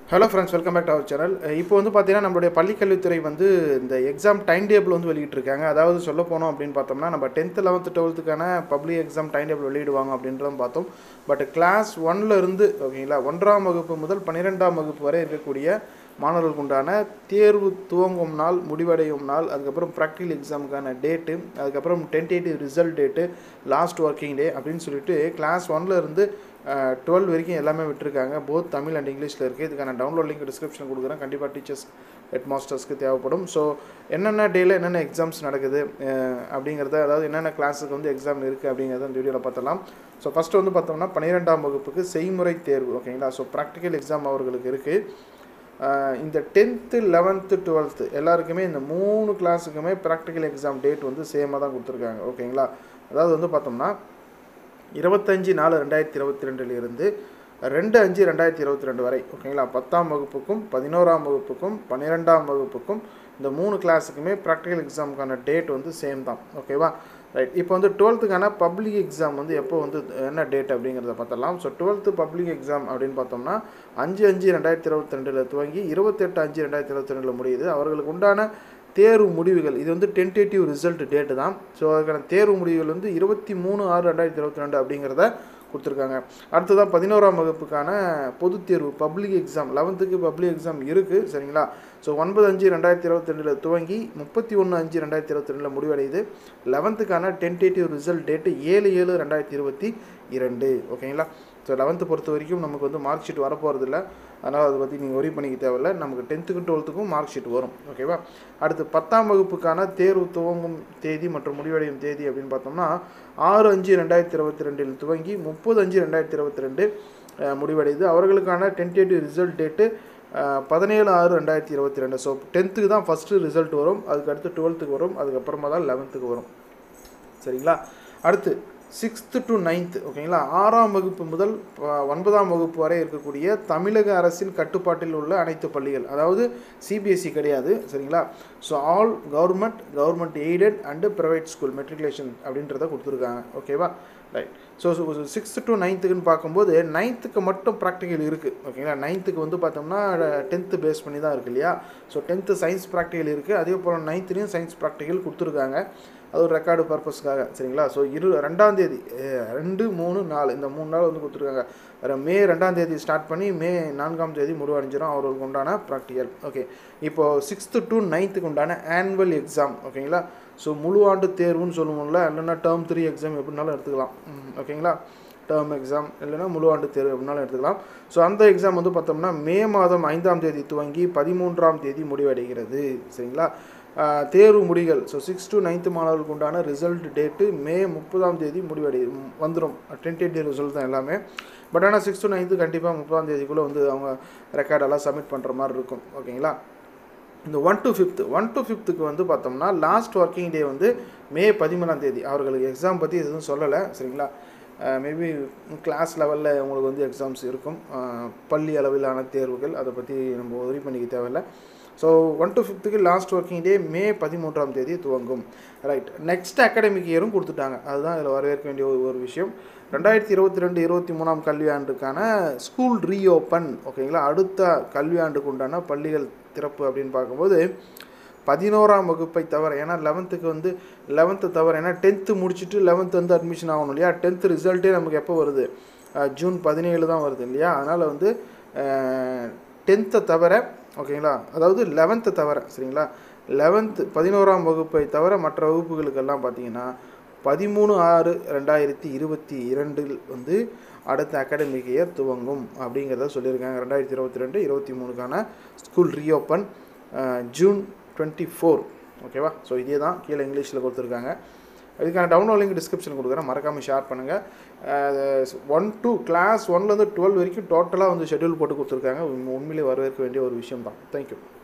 hello friends welcome back to our channel இப்போ வந்து பார்த்தீங்கன்னா நம்மளுடைய பள்ளிக்கல்வித்துறை வந்து இந்த எக்ஸாம் டைம் டேபிள் வந்து வெளியிட்டிருக்காங்க அதாவது சொல்ல போனோம் அப்படின்னு பார்த்தோம்னா நம்ம டென்த்து லெவன்த்து டுவெல்த்துக்கான பப்ளிக் எக்ஸாம் டைம் டேபிள் வெளியிடுவாங்க அப்படின்றதும் பார்த்தோம் பட் கிளாஸ் ஒன்ல இருந்து ஓகேங்களா ஒன்றாம் வகுப்பு முதல் பன்னிரெண்டாம் வகுப்பு வரை இருக்கக்கூடிய மாணவர்களுக்கு உண்டான தேர்வு துவங்கும் நாள் முடிவடையும் நாள் அதுக்கப்புறம் ப்ராக்டிகல் எக்ஸாமுக்கான டேட்டு அதுக்கப்புறம் tentative result date last working day அப்படின்னு சொல்லிட்டு கிளாஸ் ஒன்ல இருந்து டுவெல் வரைக்கும் எல்லாமே விட்டுருக்காங்க போத் தமிழ் அண்ட் இங்கிலீஷில் இருக்குது இதுக்கான டவுன்லோட் லிங்க் டிஸ்கிரிப்ஷன் கொடுக்குறேன் கண்டிப்பாக டீச்சர்ஸ் ஹெட் மாஸ்டர்ஸ்க்கு தேவைப்படும் ஸோ என்னென்ன டேயில் என்னென்ன எக்ஸாம்ஸ் நடக்குது அஹ் அப்படிங்கிறத அதாவது என்னென்ன கிளாஸுக்கு வந்து எக்ஸாம் இருக்குது அப்படிங்கிறத இந்த வீடியோவில் பார்த்தலாம் ஸோ ஃபஸ்ட்டு வந்து பார்த்தோம்னா பன்னிரெண்டாம் வகுப்புக்கு செய்முறை தேர்வு ஓகேங்களா ஸோ ப்ராக்டிக்கல் எக்ஸாம் அவர்களுக்கு இருக்குது இந்த டென்த்து லெவன்த்து டுவெல்த்து எல்லாருக்குமே இந்த மூணு கிளாஸுக்குமே ப்ராக்டிக்கல் எக்ஸாம் டேட் வந்து சேமாக தான் கொடுத்துருக்காங்க ஓகேங்களா அதாவது வந்து பார்த்தோம்னா இருபத்தஞ்சி நாலு ரெண்டாயிரத்தி இருபத்தி ரெண்டுலேருந்து ரெண்டு அஞ்சு ரெண்டாயிரத்தி இருபத்தி ரெண்டு வரை ஓகேங்களா பத்தாம் வகுப்புக்கும் பதினோராம் வகுப்புக்கும் பன்னிரெண்டாம் வகுப்புக்கும் இந்த மூணு கிளாஸுக்குமே ப்ராக்டிக்கல் எக்ஸாமுக்கான டேட் வந்து சேம் தான் ஓகேவா ரைட் இப்போ வந்து டுவெல்த்துக்கான பப்ளிக் எக்ஸாம் வந்து எப்போ வந்து என்ன டேட் அப்படிங்கிறத பார்த்தலாம் ஸோ டுவெல்த்து பப்ளிக் எக்ஸாம் அப்படின்னு பார்த்தோம்னா அஞ்சு அஞ்சு ரெண்டாயிரத்தி இருபத்தி ரெண்டில் துவங்கி இருபத்தெட்டு அஞ்சு ரெண்டாயிரத்தி இருபத்தி ரெண்டில் முடியுது அவர்களுக்கு உண்டான தேர்வு முடிவுகள் இது வந்து டென்டேட்டிவ் ரிசல்ட் டேட்டு தான் ஸோ அதுக்கான தேர்வு முடிவுகள் வந்து இருபத்தி மூணு ஆறு ரெண்டாயிரத்தி இருபத்தி ரெண்டு அப்படிங்கிறத கொடுத்துருக்காங்க அடுத்ததாக பதினோராம் வகுப்புக்கான பொதுத் தேர்வு பப்ளிக் எக்ஸாம் லெவன்த்துக்கு பப்ளிக் எக்ஸாம் இருக்குது சரிங்களா ஸோ ஒன்பது அஞ்சு ரெண்டாயிரத்தி இருபத்தி ரெண்டில் துவங்கி முப்பத்தி ஒன்று அஞ்சு ரெண்டாயிரத்தி இருபத்தி ரெண்டில் முடிவடையுது லெவன்த்துக்கான டென்டேட்டிவ் ரிசல்ட் டேட்டு ஏழு ஏழு ரெண்டாயிரத்தி இருபத்தி இரண்டு ஓகேங்களா ஸோ லெவன்த்து பொறுத்த வரைக்கும் நமக்கு வந்து மார்க் ஷீட் வரப்போகிறதில்ல அதனால் அதை பற்றி நீங்கள் ஒரி பண்ணிக்க தேவையில்ல நமக்கு டென்த்துக்கும் டுவெல்த்துக்கும் மார்க் ஷீட் வரும் ஓகேவா அடுத்து பத்தாம் வகுப்புக்கான தேர்வு துவங்கும் தேதி மற்றும் முடிவடையும் தேதி அப்படின்னு பார்த்தோம்னா ஆறு அஞ்சு ரெண்டாயிரத்தி இருபத்தி ரெண்டில் துவங்கி முப்பது அஞ்சு ரெண்டாயிரத்தி இருபத்தி ரெண்டு முடிவடையுது அவர்களுக்கான டென்டேட்டிவ் ரிசல்ட் டேட்டு பதினேழு ஆறு ரெண்டாயிரத்தி இருபத்தி ரெண்டு ஸோ டென்த்துக்கு தான் ஃபஸ்ட்டு ரிசல்ட் வரும் அதுக்கு அடுத்து டுவெல்த்துக்கு வரும் அதுக்கப்புறமா தான் லெவன்த்துக்கு வரும் சரிங்களா அடுத்து சிக்ஸ்த்து டு நைன்த்து ஓகேங்களா ஆறாம் வகுப்பு முதல் ஒன்பதாம் வகுப்பு வரை இருக்கக்கூடிய தமிழக அரசின் கட்டுப்பாட்டில் உள்ள அனைத்து பள்ளிகள் அதாவது சிபிஎஸ்சி கிடையாது சரிங்களா so all government government aided and private school matriculation அப்படின்றத கொடுத்துருக்காங்க ஓகேவா ரைட் ஸோ சிக்ஸ்த்து டு நைன்த்துக்குன்னு பார்க்கும்போது நைன்த்துக்கு மட்டும் ப்ராக்டிக்கல் இருக்குது ஓகேங்களா நைன்த்துக்கு வந்து பார்த்தோம்னா டென்த்து பேஸ் பண்ணி தான் இருக்கு இல்லையா ஸோ டென்த்து சயின்ஸ் ப்ராக்டிக்கல் இருக்குது அதே போல் நைன்த்துலேயும் சயின்ஸ் ப்ராக்டிக்கல் கொடுத்துருக்காங்க அது ஒரு ரெக்கார்டு பர்பஸ்க்காக சரிங்களா ஸோ இரு ரெண்டாம் தேதி ரெண்டு மூணு நாலு இந்த மூணு நாள் வந்து கொடுத்துருக்காங்க மே ரெண்டாம் தேதி ஸ்டார்ட் பண்ணி மே நான்காம் தேதி முடிவடைஞ்சிடும் அவர்களுக்கு உண்டான ப்ராக்டிக்கல் ஓகே இப்போது சிக்ஸ்த்து டு நைன்த்துக்கு உண்டான ஆனுவல் எக்ஸாம் ஓகேங்களா ஸோ முழு ஆண்டு தேர்வுன்னு சொல்லுவோம்ல இல்லைன்னா டேர்ம் த்ரீ எக்ஸாம் எப்படினாலும் எடுத்துக்கலாம் ஓகேங்களா டேர்ம் எக்ஸாம் இல்லைன்னா முழு ஆண்டு தேர்வு எப்படினாலும் எடுத்துக்கலாம் ஸோ அந்த எக்ஸாம் வந்து பார்த்தோம்னா மே மாதம் ஐந்தாம் தேதி துவங்கி பதிமூன்றாம் தேதி முடிவடைகிறது சரிங்களா தேர்வு முடிகள் ஸோ சிக்ஸ் டு நைன்த்து மாணவர்களுக்கு உண்டான ரிசல்ட் டேட்டு மே முப்பதாம் தேதி முடிவடை வந்துடும் டென்டேட்டிவ் ரிசல்ட் தான் எல்லாமே பட் ஆனால் சிக்ஸ் டு நைன்த்து கண்டிப்பாக முப்பதாம் தேதிக்குள்ளே வந்து அவங்க ரெக்கார்டெல்லாம் சப்மிட் பண்ணுற மாதிரி இருக்கும் ஓகேங்களா இந்த one to fifth one to ஃபிஃப்த்துக்கு வந்து பார்த்தோம்னா லாஸ்ட் ஒர்க்கிங் டே வந்து மே பதிமூணாம் தேதி அவர்களுக்கு எக்ஸாம் பற்றி எதுவும் சொல்லலை சரிங்களா மேபி கிளாஸ் லெவலில் உங்களுக்கு வந்து எக்ஸாம்ஸ் இருக்கும் பள்ளி அளவிலான தேர்வுகள் அதை பற்றி நம்ம உதவி பண்ணிக்க தேவையில்லை ஸோ ஒன் டு ஃபிஃப்த்துக்கு லாஸ்ட் ஒர்க்கிங் டே மே பதிமூன்றாம் தேதி துவங்கும் ரைட் நெக்ஸ்ட் அகாடமிக் இயரும் கொடுத்துட்டாங்க அதுதான் இதில் வரவேற்க வேண்டிய ஒரு விஷயம் ரெண்டாயிரத்தி இருபத்தி ரெண்டு இருபத்தி மூணாம் கல்வியாண்டுக்கான ஸ்கூல் ரீஓப்பன் ஓகேங்களா அடுத்த கல்வியாண்டுக்கு உண்டான பள்ளிகள் திறப்பு அப்படின்னு பார்க்கும்போது பதினோராம் வகுப்பை தவிர ஏன்னா லெவன்த்துக்கு வந்து லெவன்த்து தவிர ஏன்னா டென்த்து முடிச்சுட்டு லெவன்த்து வந்து அட்மிஷன் ஆகணும் இல்லையா டென்த்து ரிசல்ட்டே நமக்கு எப்போ வருது ஜூன் பதினேழு தான் வருது இல்லையா அதனால் வந்து டென்த்தை தவிர ஓகேங்களா அதாவது லெவன்த்தை தவிர சரிங்களா லெவன்த்து பதினோராம் வகுப்பை தவிர மற்ற வகுப்புகளுக்கெல்லாம் பார்த்தீங்கன்னா பதிமூணு ஆறு ரெண்டாயிரத்தி இருபத்தி இரண்டில் வந்து அடுத்த அகாடமிக் இயர் துவங்கும் அப்படிங்கிறத சொல்லியிருக்காங்க ரெண்டாயிரத்தி இருபத்தி ரெண்டு இருபத்தி மூணுக்கான school reopen June twenty four ஓகேவா ஸோ இதே தான் கீழே இங்கிலீஷில் கொடுத்துருக்காங்க இதுக்கான டவுன்லோட் லிங்க் டிஸ்கிரிப்ஷன் கொடுக்குறேன் மறக்காமல் ஷேர் பண்ணுங்கள் ஒன் டூ கிளாஸ் ஒன்லேருந்து டுவெல் வரைக்கும் டோட்டலாக வந்து ஷெட்யூல் போட்டு கொடுத்துருக்காங்க உண்மையிலே வரவேற்க வேண்டிய ஒரு விஷயம் தான் தேங்க்யூ